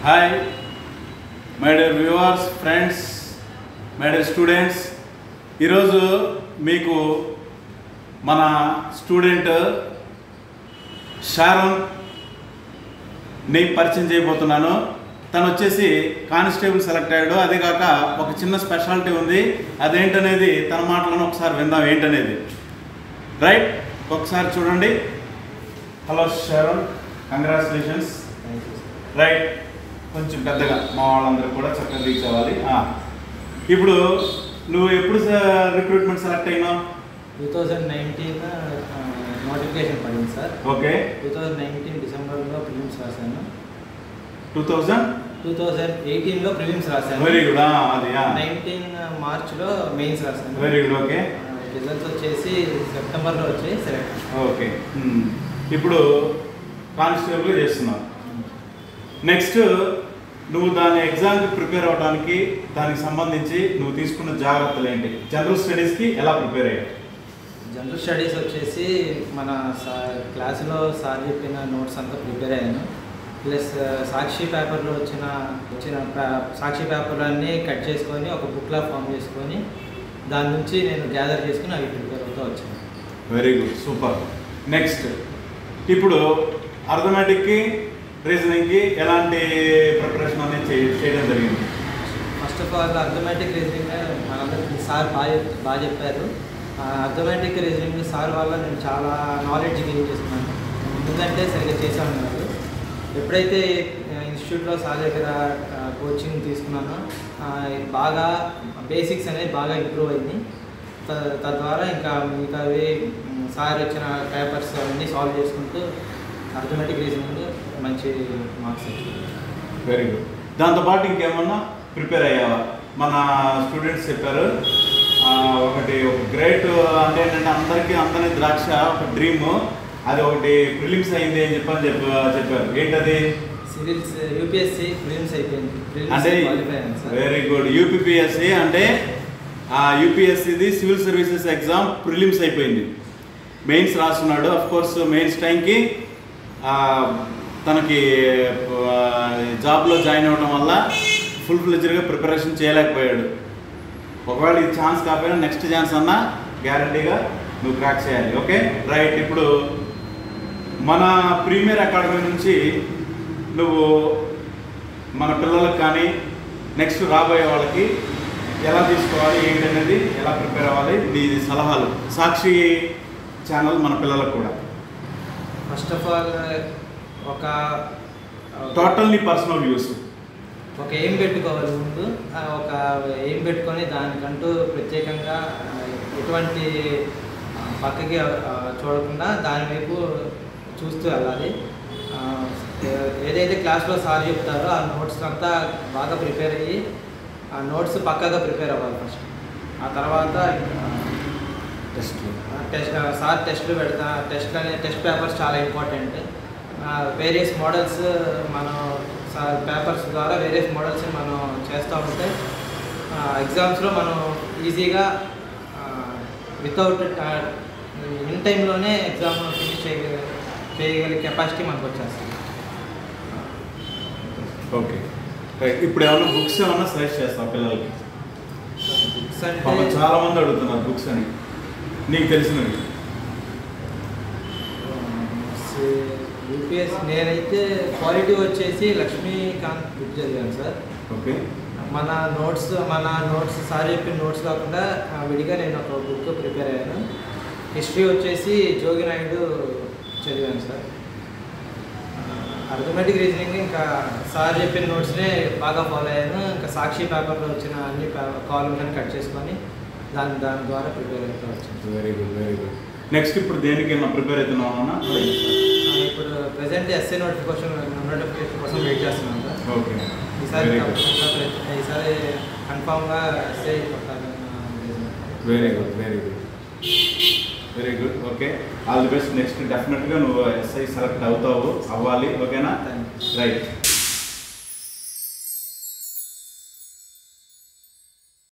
Hi my dear viewers friends my dear students ఈరోజు మీకు మన స్టూడెంట్ షారోన్ ని పరిచయం చేయబోతున్నాను తను వచ్చేసి కానిస్టేబుల్ సెలెక్ట్ అయ్యాడు అదే కాక ఒక చిన్న స్పెషాలిటీ ఉంది అదేంటనేది తన మాటలను ఒకసారి విందాం ఏంటనేది రైట్ ఒకసారి చూడండి హలో షారోన్ కంగ్రాచులేషన్స్ రైట్ కొంచెం పెద్దగా మా వాళ్ళందరూ కూడా చక్కగా రీచ్ అవ్వాలి ఆ. ఇప్పుడు నువ్వు ఎప్పుడు రిక్రూట్మెంట్ సెలెక్ట్ అయినావు టూ థౌజండ్ నైన్టీన్ నోటిఫికేషన్ పడింది sir okay two thousand nineteen డిసెంబర్లో ప్రిలిమ్స్ రాశాను టూ థౌజండ్ టూ థౌజండ్ ఎయిటీన్లో ప్రిలిమ్స్ రాశాను వెరీ గుడ్ అది నైన్టీన్ మార్చ్లో మెయిన్స్ రాశాను వెరీ గుడ్ ఓకే రిజల్ట్స్ వచ్చేసి సెప్టెంబర్లో వచ్చి సెలెక్ట్ ఓకే ఇప్పుడు కానిస్టేబుల్ చేస్తున్నావు నెక్స్ట్ నువ్వు దాని ఎగ్జామ్కి ప్రిపేర్ అవడానికి దానికి సంబంధించి నువ్వు తీసుకున్న జాగ్రత్తలు ఏంటి జనరల్ స్టడీస్కి ఎలా ప్రిపేర్ అయ్యావు జనరల్ స్టడీస్ వచ్చేసి మన సా క్లాసులో సార్ చెప్పిన నోట్స్ అంతా ప్రిపేర్ అయ్యాను ప్లస్ సాక్షి పేపర్లో వచ్చిన వచ్చిన పే- సాక్షి పేపర్లన్నీ కట్ చేసుకొని ఒక బుక్లా ఫామ్ చేసుకొని దాని నుంచి నేను గ్యాదర్ చేసుకుని అవి ప్రిపేర్ అవుతూ వచ్చాను వెరీ గుడ్ సూపర్ నెక్స్ట్ ఇప్పుడు అర్థమెటిక్కి రీజనింగ్కి ఎలాంటి ప్రిపరేషన్ అనేది చే- చేయడం జరిగింది first of all arithmetic reasoning మనందరికీ సార్ బాగా బాగా చెప్పారు అర్థమెటిక్ రీజనింగ్ సార్ వల్ల నేను చాలా నాలెడ్జ్ గెయిన్ చేసుకున్నాను ఎందుకంటే సరిగ్గా చేశాను కాదు ఎప్పుడైతే ఇన్స్టిట్యూట్లో సార్ దగ్గర కోచింగ్ తీసుకున్నానో ఆ, బాగా బేసిక్స్ అనేది బాగా ఇంప్రూవ్ అయింది త- తద్వారా ఇంకా మిగతావి మ్, సార్ ఇచ్చిన పేపర్స్ అవన్నీ సాల్వ్ చేసుకుంటూ అర్థమెటిక్ రీజనింగ్ మంచి మార్క్స్ వచ్చింది వెరీ గుడ్ దాంతోపాటు ఇంకేమన్నా ప్రిపేర్ అయ్యావా మన స్టూడెంట్స్ చెప్పారు ఆ, ఒకటి ఒక గ్రేట్ అంటే ఏంటంటే అందరికీ అందరి ద్రాక్ష ఒక డ్రీమ్ అది ఒకటి ప్రిలిమ్స్ అయింది అని చెప్పని చెప్ప చెప్పారు ఏంటది సివిల్స్ యూపీఎస్సీ ప్రిలిమ్స్ అయిపోయింది అంటే ప్రిలిమ్స్ క్వాలిఫై అయ్యాను సార్ వెరీ గుడ్ యూపీపీఎస్సి అంటే యూపీఎస్సిది సివిల్ సర్వీసెస్ ఎగ్జామ్ ప్రిలిమ్స్ అయిపోయింది మెయిన్స్ రాస్తున్నాడు అఫ్ కోర్స్ మెయిన్స్ టైంకి తనకి జాబ్లో జాయిన్ అవ్వడం వల్ల ఫుల్ ఫ్లెజ్డ్గా ప్రిపరేషన్ చేయలేకపోయాడు ఒకవేళ ఈ ఛాన్స్ కాకపోయినా నెక్స్ట్ ఛాన్స్ అన్నా గ్యారంటీగా నువ్వు క్రాక్ చేయాలి ఓకే రైట్ ఇప్పుడు మన ప్రీమియర్ అకాడమీ నుంచి నువ్వు మన పిల్లలకు కానీ నెక్స్ట్ రాబోయే వాళ్ళకి ఎలా తీసుకోవాలి ఏంటి అనేది ఎలా ప్రిపేర్ అవ్వాలి నీ సలహాలు సాక్షి ఛానల్ మన పిల్లలకు కూడా ఫస్ట్ ఆఫ్ ఆల్ ఒక టోటల్ నీ పర్సనల్ వ్యూస్ ఒక ఎయిమ్ పెట్టుకోవాలి ముందు ఆ, ఒక ఎయిమ్ పెట్టుకొని దానికంటూ ప్రత్యేకంగా ఆ, ఎటువంటి ఆ, పక్కకి ఆ, చూడకుండా దాని వైపు చూస్తూ వెళ్ళాలి ఆ, ఏ- ఏదైతే క్లాస్లో సార్ చెప్తారో ఆ నోట్స్ అంతా బాగా ప్రిపేర్ అయ్యి ఆ నోట్స్ పక్కగా ప్రిపేర్ అవ్వాలి ఫస్ట్ ఆ తర్వాత ఆ, టెస్ట్ టెస్ట్ సార్ టెస్ట్లు పెడతా టెస్ట్ అనే టెస్ట్ పేపర్స్ చాలా ఇంపార్టెంట్ వేరియస్ మోడల్స్ మనం సార్ పేపర్స్ ద్వారా వేరియస్ మోడల్స్ మనం చేస్తూ ఉంటే ఎగ్జామ్స్లో మనం ఈజీగా వితౌట్ ఇన్ టైంలోనే ఎగ్జామ్ ఫినిష్ చేయగల చేయగలిగే కెపాసిటీ మనకు వచ్చేస్తుంది ఓకే రైట్ ఇప్పుడు ఏమైనా బుక్స్ ఏమైనా సజెస్ట్ చేస్తావు పిల్లలకి బుక్స్ పాపం అంటే చాలా మంది అడుగుతున్నారు బుక్స్ అని నీకు తెలిసినవి యూపీఎస్ నేనైతే క్వాలిటీ వచ్చేసి లక్ష్మీకాంత్ బుక్ చదివాను సార్ ఓకే మన నోట్స్ మన నోట్స్ సార్ చెప్పిన నోట్స్ కాకుండా ఆ, విడిగా నేను ఒక బుక్ ప్రిపేర్ అయ్యాను హిస్టరీ వచ్చేసి జోగి నాయుడు చదివాను సార్ అర్థమెటిక్ రీజనింగ్ ఇంకా సార్ చెప్పిన నోట్స్నే బాగా ఫాలో అయ్యాను ఇంకా సాక్షి పేపర్లో వచ్చిన అన్ని కాలమ్లను కట్ చేసుకొని దాని దాని ద్వారా ప్రిపేర్ అవుతూ వచ్చాను very good very good next ఇప్పుడు దేనికి ప్రిపేర్ అవుతున్నావు అన్న ఆ, ఇప్పుడు ప్రెసెంట్ ఎస్ఏ నోటిఫికేషన్ నోటిఫికేషన్ కోసం వెయిట్ చేస్తున్నాను సార్ ఓకే ఈసారి వెరీ గుడ్ తప్పకుండా ప్రె- ఈసారి కన్ఫామ్గా ఎస్ఏ కొట్టాలని very good very good very good okay all the best next డెఫినెట్గా నువ్వు ఎస్ఐ సెలెక్ట్ అవుతావు అవ్వాలి ఓకేనా థ్యాంక్ రైట్